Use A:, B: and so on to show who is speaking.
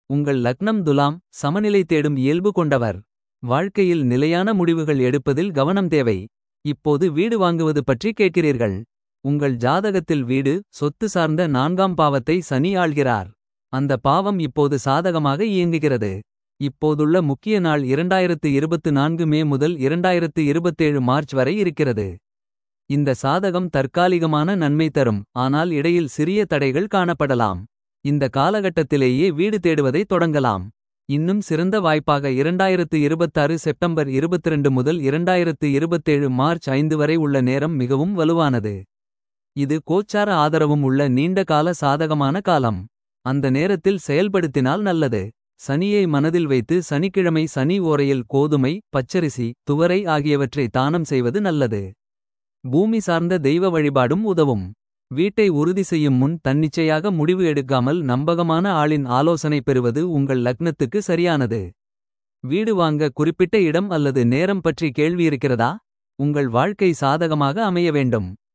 A: உங்கள் லக்னம் துலாம் சமநிலை தேடும் இயல்பு கொண்டவர். வாழ்க்கையில் நிலையான முடிவுகள் எடுப்பதில் கவனம் தேவை. இப்போது வீடு வாங்குவது பற்றி கேட்கிறீர்கள். உங்கள் ஜாதகத்தில் வீடு சொத்து சார்ந்த நான்காம் பாவத்தை சனி ஆள்கிறார். அந்த பாவம் இப்போது சாதகமாக இயங்குகிறது. இப்போதுள்ள முக்கிய நாள் 2024 மே முதல் 2027 மார்ச் வரை இருக்கிறது. இந்த சாதகம் தற்காலிகமான நன்மை தரும் ஆனால் இடையில் சிறிய தடைகள் காணப்படலாம். இந்த காலகட்டத்திலேயே வீடு தேடுவதை தொடங்கலாம். இன்னும் சிறந்த வாய்ப்பாக 2026 செப்டம்பர் 22 முதல் 2027 மார்ச் 5 வரை உள்ள நேரம் மிகவும் வலுவானது. இது கோச்சார ஆதரவும் உள்ள நீண்ட கால சாதகமான காலம். அந்த நேரத்தில் செயல்படுத்தினால் நல்லது. சனியை மனதில் வைத்து சனிக்கிழமை சனி ஓரையில் கோதுமை பச்சரிசி துவரை ஆகியவற்றை தானம் செய்வது நல்லது. பூமி சார்ந்த தெய்வ வழிபாடும் உதவும். வீட்டை உறுதி செய்யும் முன் தன்னிச்சையாக முடிவு எடுக்காமல் நம்பகமான ஆளின் ஆலோசனை பெறுவது உங்கள் லக்னத்துக்கு சரியானது. வீடு வாங்க குறிப்பிட்ட இடம் அல்லது நேரம் பற்றி கேள்வி இருக்கிறதா. உங்கள் வாழ்க்கை சாதகமாக அமைய வேண்டும்.